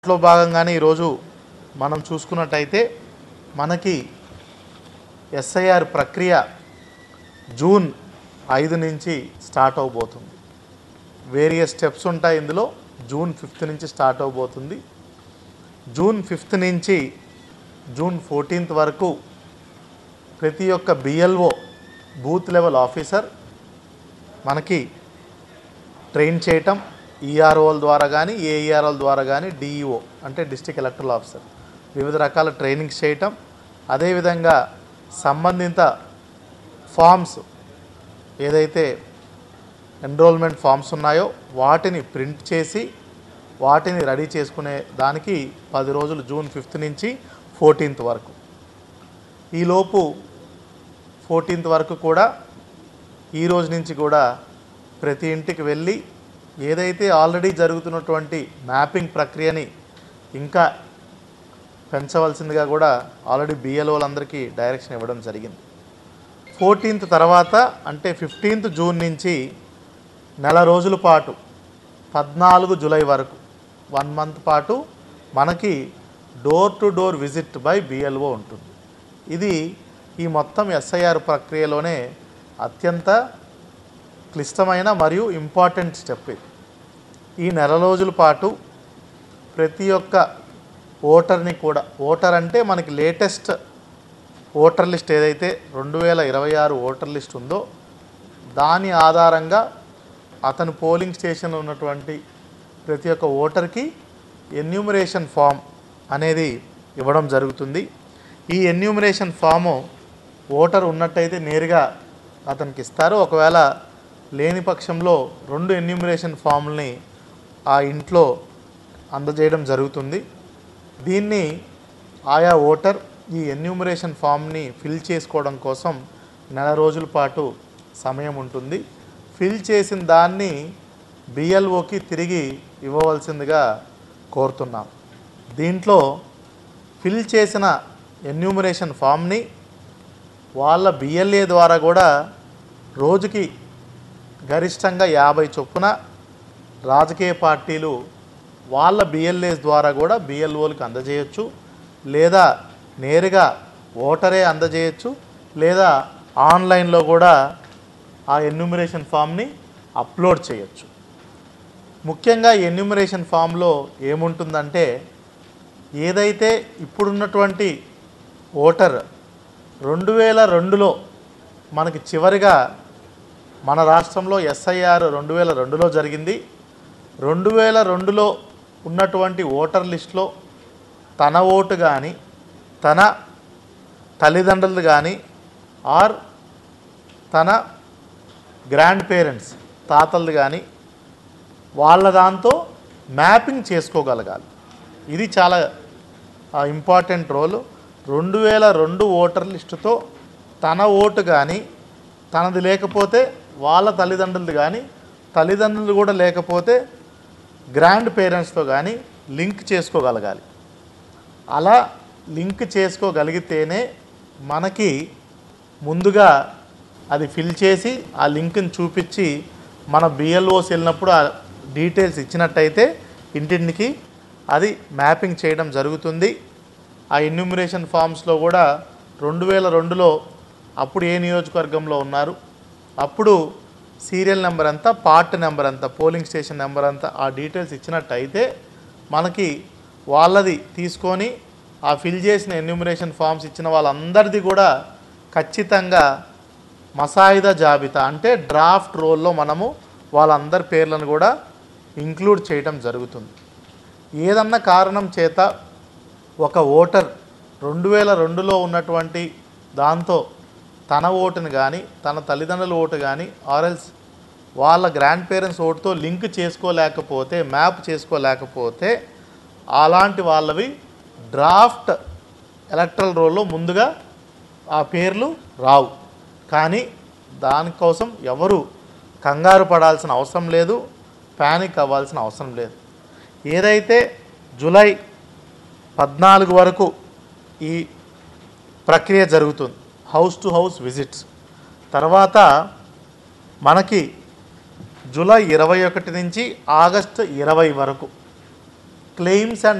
దాంట్లో భాగంగానే ఈరోజు మనం చూసుకున్నట్టయితే మనకి ఎస్ఐఆర్ ప్రక్రియ జూన్ ఐదు నుంచి స్టార్ట్ అవబోతుంది వేరియస్ స్టెప్స్ ఉంటాయి ఇందులో జూన్ ఫిఫ్త్ నుంచి స్టార్ట్ అవబోతుంది జూన్ ఫిఫ్త్ నుంచి జూన్ ఫోర్టీన్త్ వరకు ప్రతి ఒక్క బిఎల్ఓ బూత్ లెవెల్ ఆఫీసర్ మనకి ట్రైన్ చేయటం ఈఆర్ఓల ద్వారా కానీ ఏఈఆర్ఓల ద్వారా కానీ డిఈఓ అంటే డిస్టిక్ ఎలక్టరల్ ఆఫీసర్ వివిధ రకాల ట్రైనింగ్స్ చేయటం అదేవిధంగా సంబంధిత ఫామ్స్ ఏదైతే ఎన్రోల్మెంట్ ఫామ్స్ ఉన్నాయో వాటిని ప్రింట్ చేసి వాటిని రెడీ చేసుకునే దానికి పది రోజులు జూన్ ఫిఫ్త్ నుంచి ఫోర్టీన్త్ వరకు ఈలోపు ఫోర్టీన్త్ వరకు కూడా ఈ రోజు నుంచి కూడా ప్రతి ఇంటికి వెళ్ళి ఏదైతే ఆల్రెడీ జరుగుతున్నటువంటి మ్యాపింగ్ ప్రక్రియని ఇంకా పెంచవలసిందిగా కూడా ఆల్రెడీ బిఎల్ఓలందరికీ డైరెక్షన్ ఇవ్వడం జరిగింది ఫోర్టీన్త్ తర్వాత అంటే ఫిఫ్టీన్త్ జూన్ నుంచి నెల రోజుల పాటు పద్నాలుగు జూలై వరకు వన్ మంత్ పాటు మనకి door to door visit by BLO ఉంటుంది ఇది ఈ మొత్తం ఎస్ఐఆర్ ప్రక్రియలోనే అత్యంత క్లిష్టమైన మరియు ఇంపార్టెంట్ స్టెప్ ఇది ఈ నెల రోజుల పాటు ప్రతి ఒక్క ఓటర్ని కూడా ఓటర్ అంటే మనకి లేటెస్ట్ ఓటర్ లిస్ట్ ఏదైతే రెండు వేల ఇరవై ఆరు ఓటర్ లిస్ట్ ఉందో దాని ఆధారంగా అతను పోలింగ్ స్టేషన్లో ఉన్నటువంటి ప్రతి ఒక్క ఓటర్కి ఎన్యూమరేషన్ ఫామ్ అనేది ఇవ్వడం జరుగుతుంది ఈ ఎన్యూమరేషన్ ఫాము ఓటర్ ఉన్నట్టయితే నేరుగా అతనికి ఇస్తారు ఒకవేళ లేని పక్షంలో రెండు ఎన్యూమరేషన్ ఫామ్ని ఆ ఇంట్లో అందజేయడం జరుగుతుంది దీన్ని ఆయా ఓటర్ ఈ ఎన్యూమరేషన్ ఫామ్ని ఫిల్ చేసుకోవడం కోసం నెల రోజుల పాటు సమయం ఉంటుంది ఫిల్ చేసిన దాన్ని బిఎల్ఓకి తిరిగి ఇవ్వవలసిందిగా కోరుతున్నాం దీంట్లో ఫిల్ చేసిన ఎన్యూమరేషన్ ఫామ్ని వాళ్ళ బిఎల్ఏ ద్వారా కూడా రోజుకి గరిష్టంగా యాభై చొప్పున రాజకీయ పార్టీలు వాళ్ళ బిఎల్ఏస్ ద్వారా కూడా బిఎల్ఓలకు అందజేయచ్చు లేదా నేరుగా ఓటరే అందజేయచ్చు లేదా ఆన్లైన్లో కూడా ఆ ఎన్యూమరేషన్ ఫామ్ని అప్లోడ్ చేయొచ్చు ముఖ్యంగా ఎన్యూమరేషన్ ఫామ్లో ఏముంటుందంటే ఏదైతే ఇప్పుడున్నటువంటి ఓటర్ రెండు వేల రెండులో మనకి చివరిగా మన రాష్ట్రంలో ఎస్ఐఆర్ రెండు వేల రెండులో జరిగింది రెండు వేల రెండులో ఉన్నటువంటి ఓటర్ లిస్టులో తన ఓటు కానీ తన తల్లిదండ్రులు కానీ ఆర్ తన గ్రాండ్ పేరెంట్స్ తాతలు కానీ వాళ్ళ దాంతో మ్యాపింగ్ చేసుకోగలగాలి ఇది చాలా ఇంపార్టెంట్ రోల్ రెండు వేల రెండు ఓటర్ లిస్టుతో తన ఓటు కానీ తనది లేకపోతే వాళ్ళ తల్లిదండ్రులది కానీ తల్లిదండ్రులు కూడా లేకపోతే గ్రాండ్ పేరెంట్స్తో కానీ లింక్ చేసుకోగలగాలి అలా లింక్ చేసుకోగలిగితేనే మనకి ముందుగా అది ఫిల్ చేసి ఆ లింక్ని చూపించి మన బిఎల్ఓస్ వెళ్ళినప్పుడు ఆ డీటెయిల్స్ ఇచ్చినట్టయితే ఇంటింటికి అది మ్యాపింగ్ చేయడం జరుగుతుంది ఆ ఎన్యూమరేషన్ ఫామ్స్లో కూడా రెండు వేల రెండులో అప్పుడు ఏ నియోజకవర్గంలో ఉన్నారు అప్పుడు సీరియల్ నెంబర్ ఎంత పార్ట్ నెంబర్ ఎంత పోలింగ్ స్టేషన్ నెంబర్ ఎంత ఆ డీటెయిల్స్ ఇచ్చినట్టయితే మనకి వాళ్ళది తీసుకొని ఆ ఫిల్ చేసిన ఎన్యూమరేషన్ ఫామ్స్ ఇచ్చిన వాళ్ళందరిది కూడా ఖచ్చితంగా మసాయిదా జాబితా అంటే డ్రాఫ్ట్ రోల్లో మనము వాళ్ళందరి పేర్లను కూడా ఇంక్లూడ్ చేయడం జరుగుతుంది ఏదన్నా కారణం చేత ఒక ఓటర్ రెండు వేల రెండులో ఉన్నటువంటి దాంతో తన ఓటుని కానీ తన తల్లిదండ్రుల ఓటు కానీ ఆర్ఎల్స్ వాళ్ళ గ్రాండ్ పేరెంట్స్ ఓటుతో లింక్ చేసుకోలేకపోతే మ్యాప్ చేసుకోలేకపోతే అలాంటి వాళ్ళవి డ్రాఫ్ట్ ఎలక్ట్రల్ రోల్లో ముందుగా ఆ పేర్లు రావు కానీ దానికోసం ఎవరు కంగారు పడాల్సిన అవసరం లేదు ప్యానిక్ అవ్వాల్సిన అవసరం లేదు ఏదైతే జూలై పద్నాలుగు వరకు ఈ ప్రక్రియ జరుగుతుంది హౌస్ టు హౌస్ విజిట్స్ తర్వాత మనకి జూలై ఇరవై ఒకటి నుంచి ఆగస్టు ఇరవై వరకు క్లెయిమ్స్ అండ్